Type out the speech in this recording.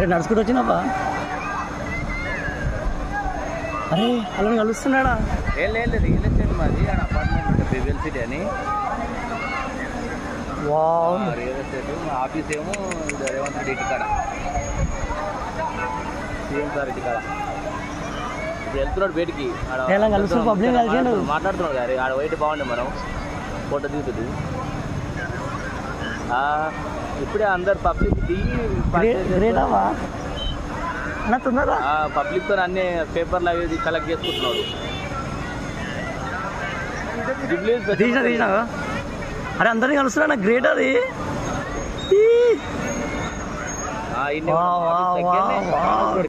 అరే నడుచుకుంటూ వచ్చినావా అరే అలా కలుస్తున్నాడా ఏం లేదు రియల్ ఎస్టేట్ మాది ఆడ అపార్ట్మెంట్ ఉంటుంది బీబీఎల్ సిటీ అని వావ్ రియల్ ఎస్టేట్ మా ఆఫీస్ ఏమో ఇది రేవంత్ రెడ్డి ఇంటికాడ సీఎం సార్ ఇంటికాడ ఇప్పుడు వెళ్తున్నాడు బయటికి ఆడ ఎలా కలుస్తున్నాడు? public కలిసిండు? మాట్లాడుతున్నాడు గారి ఆడ వైట్ బాగుండే మనం ఫోటో దిగుతుంది ఆ, ఇప్పుడే అందరు పబ్లిక్ దిగి గ్రేటావా అన్న తొందరగా పబ్లిక్ తో అన్ని పేపర్లు అవి కలెక్ట్ చేసుకుంటున్నాడు జూబ్లీస్ తీసిన తీసిన అరే అందరినీ కలుస్తున్నా గ్రేట్ అది ఈ. ఆ, ఇన్ని వా, వా, ఆఫీస్ దగ్గరనే. వా, వా.